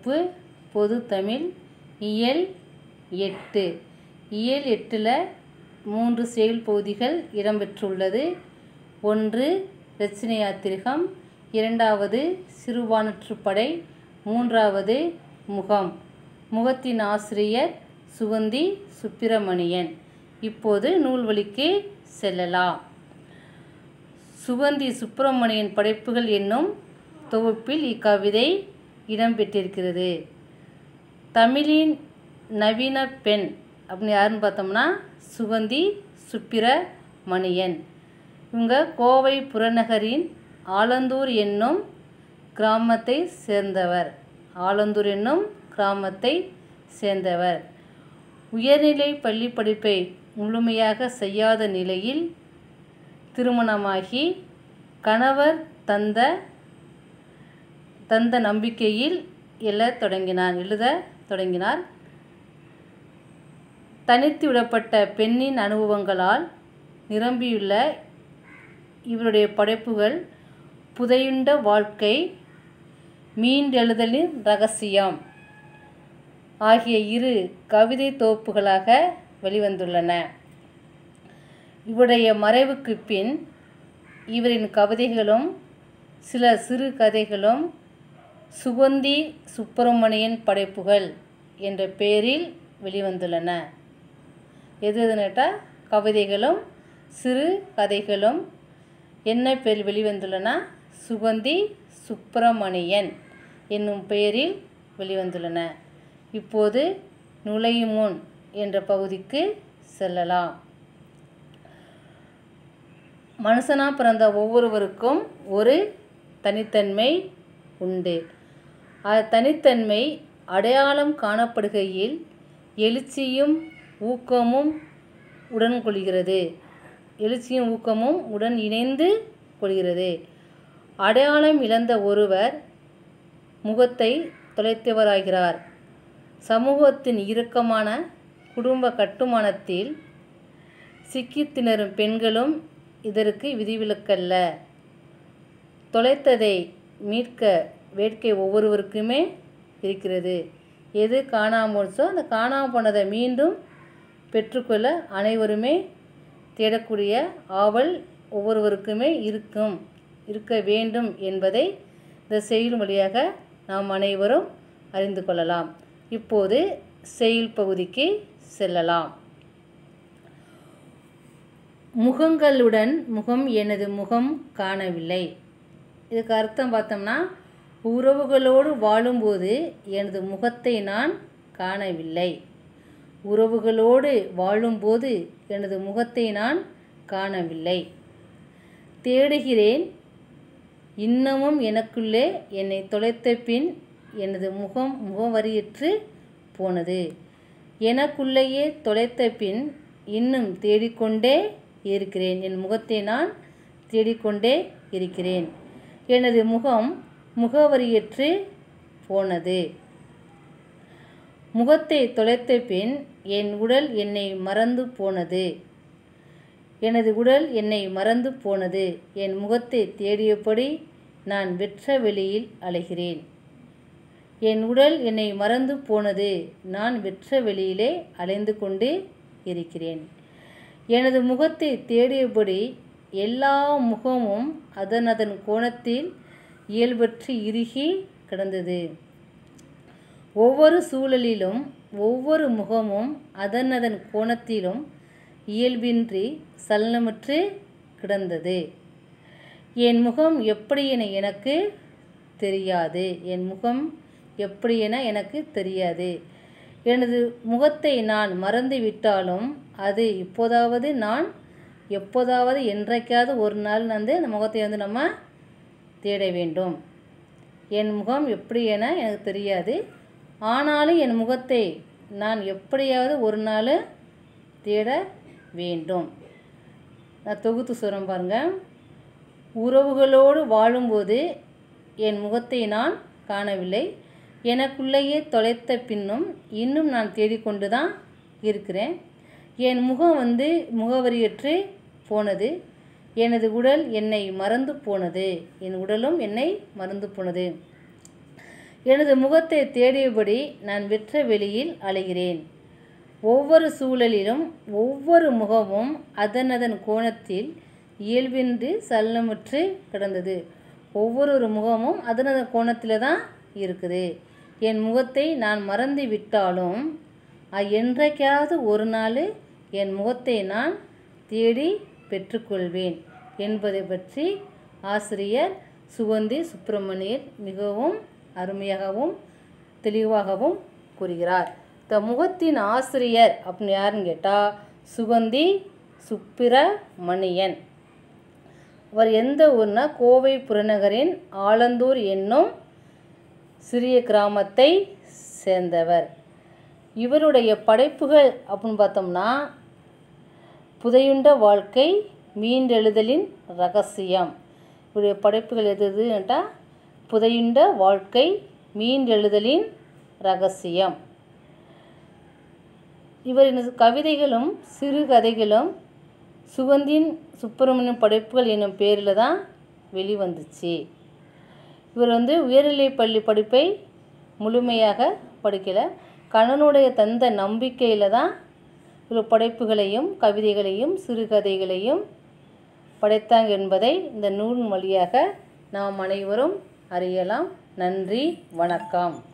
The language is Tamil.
வகுப்பு பொது தமிழ் இயல் எட்டு இயல் எட்டில் மூன்று செயல் பகுதிகள் இடம்பெற்றுள்ளது ஒன்று ரச்சினை யாத்திரிகம் இரண்டாவது சிறுபானற்றுப்படை மூன்றாவது முகம் முகத்தின் ஆசிரியர் சுகந்தி சுப்பிரமணியன் இப்போது நூல்வழிக்கு செல்லலாம் சுகந்தி சுப்பிரமணியன் படைப்புகள் என்னும் தொகுப்பில் இக்கவிதை இடம்பெற்றிருக்கிறது தமிழின் நவீன பெண் அப்படின்னு யாருன்னு பார்த்தோம்னா சுகந்தி சுப்பிரமணியன் இவங்க கோவை புறநகரின் ஆலந்தூர் என்னும் கிராமத்தை சேர்ந்தவர் ஆலந்தூர் என்னும் கிராமத்தை சேர்ந்தவர் உயர்நிலை பள்ளி படிப்பை முழுமையாக செய்யாத நிலையில் திருமணமாகி கணவர் தந்த தந்த நம்பிக்கையில் எழத் தொடங்கினார் எழுத தொடங்கினார் தனித்து விடப்பட்ட பெண்ணின் அனுபவங்களால் நிரம்பியுள்ள இவருடைய படைப்புகள் புதையுண்ட வாழ்க்கை மீண்டெழுதலின் ரகசியம் ஆகிய இரு கவிதை தொகுப்புகளாக வெளிவந்துள்ளன இவருடைய மறைவுக்கு பின் இவரின் கவிதைகளும் சில சிறு கதைகளும் சுகந்தி சுப்பிரமணியன் படைப்புகள் என்ற பெயரில் வெளிவந்துள்ளன எது எதுனட்டா கவிதைகளும் சிறு கதைகளும் என்ன பெயரில் வெளிவந்துள்ளன சுகந்தி சுப்பிரமணியன் என்னும் பெயரில் வெளிவந்துள்ளன இப்போது நுழையும் முன் என்ற பகுதிக்கு செல்லலாம் மனுஷனாக பிறந்த ஒவ்வொருவருக்கும் ஒரு தனித்தன்மை உண்டு அது தனித்தன்மை அடையாளம் காணப்படுகையில் எழுச்சியும் ஊக்கமும் உடன் கொள்கிறது எழுச்சியும் ஊக்கமும் உடன் இணைந்து கொள்கிறது அடையாளம் இழந்த ஒருவர் முகத்தை தொலைத்தவராகிறார் சமூகத்தின் இறுக்கமான குடும்ப கட்டுமானத்தில் சிக்கித் திணறும் பெண்களும் இதற்கு விதிவிலக்கல்ல தொலைத்ததை மீட்க வேட்கை ஒவ்வொருவருக்குமே இருக்கிறது எது காணாமல்சோ அந்த காணாமல் போனதை மீண்டும் பெற்றுக்கொள்ள அனைவருமே தேடக்கூடிய ஆவல் ஒவ்வொருவருக்குமே இருக்கும் இருக்க வேண்டும் என்பதை இந்த செயல் வழியாக நாம் அனைவரும் அறிந்து கொள்ளலாம் இப்போது செயல் பகுதிக்கு செல்லலாம் முகங்களுடன் முகம் எனது முகம் காணவில்லை இதுக்கு அர்த்தம் பார்த்தோம்னா உறவுகளோடு வாழும்போது எனது முகத்தை நான் காணவில்லை உறவுகளோடு வாழும்போது எனது முகத்தை நான் காணவில்லை தேடுகிறேன் இன்னமும் எனக்குள்ளே என்னை தொலைத்த பின் எனது முகம் முகவரியற்று போனது எனக்குள்ளேயே தொலைத்த பின் இன்னும் தேடிக்கொண்டே இருக்கிறேன் என் முகத்தை நான் தேடிக்கொண்டே இருக்கிறேன் எனது முகம் முகவரியற்று போனது முகத்தை தொலைத்த பின் என் உடல் என்னை மறந்து போனது எனது உடல் என்னை மறந்து போனது என் முகத்தை தேடியபடி நான் வெற்ற வெளியில் அலைகிறேன் என் உடல் என்னை மறந்து போனது நான் வெற்ற வெளியிலே அலைந்து கொண்டு இருக்கிறேன் எனது முகத்தை தேடியபடி எல்லா முகமும் அதன் அதன் கோணத்தில் இயல்பற்று இறுகி கிடந்தது ஒவ்வொரு சூழலிலும் ஒவ்வொரு முகமும் அதன் அதன் கோணத்திலும் இயல்பின்றி சலனமற்று கிடந்தது என் முகம் எப்படி என எனக்கு தெரியாது என் முகம் எப்படி என எனக்கு தெரியாது எனது முகத்தை நான் மறந்து விட்டாலும் அது இப்போதாவது நான் எப்போதாவது என்றைக்காவது ஒரு நாள் வந்து அந்த முகத்தை வந்து நம்ம தேட வேண்டும் என் முகம் எப்படி என எனக்கு தெரியாது ஆனாலும் என் முகத்தை நான் எப்படியாவது ஒரு நாள் தேட வேண்டும் நான் தொகுத்து சொல்கிறேன் பாருங்கள் உறவுகளோடு வாழும்போது என் முகத்தை நான் காணவில்லை எனக்குள்ளேயே தொலைத்த பின்னும் இன்னும் நான் தேடிக்கொண்டு தான் இருக்கிறேன் என் முகம் வந்து முகவரியற்று போனது எனது உடல் என்னை மறந்து போனது என் உடலும் என்னை மறந்து போனது எனது முகத்தை தேடியபடி நான் வெற்ற வெளியில் அலைகிறேன் ஒவ்வொரு சூழலிலும் ஒவ்வொரு முகமும் அதனதன் கோணத்தில் இயல்பின்றி சலனமுற்று கிடந்தது ஒவ்வொரு முகமும் அதனதன் கோணத்தில் தான் இருக்குது என் முகத்தை நான் மறந்து விட்டாலும் அ- என்றைக்காவது ஒரு நாள் என் முகத்தை நான் தேடி பெற்றுக்கொள்வேன் என்பதை பற்றி ஆசிரியர் சுகந்தி சுப்பிரமணியர் மிகவும் அருமையாகவும் தெளிவாகவும் கூறுகிறார் இந்த முகத்தின் ஆசிரியர் அப்படின்னு யாருன்னு கேட்டால் சுகந்தி சுப்பிரமணியன் அவர் எந்த ஊர்னா கோவை புறநகரின் ஆலந்தூர் என்னும் சிறிய கிராமத்தை சேர்ந்தவர் இவருடைய படைப்புகள் அப்படின்னு பார்த்தோம்னா புதையுண்ட வாழ்க்கை மீண்டெழுதலின் ரகசியம் இவருடைய படைப்புகள் எது எதுன்ட்டா புதையுண்ட வாழ்க்கை மீண்டெழுதலின் ரகசியம் இவரின் கவிதைகளும் சிறுகதைகளும் சுகந்தின் சுப்பிரமணியம் படைப்புகள் என்னும் பேரில் தான் வெளிவந்துச்சு இவர் வந்து உயர்நிலைப் பள்ளி படிப்பை முழுமையாக படிக்கலை கண்ணனுடைய தந்த நம்பிக்கையில் தான் இவர் படைப்புகளையும் கவிதைகளையும் சிறுகதைகளையும் படைத்தாங்க என்பதை இந்த நூல் வழியாக நாம் அனைவரும் அறியலாம் நன்றி வணக்கம்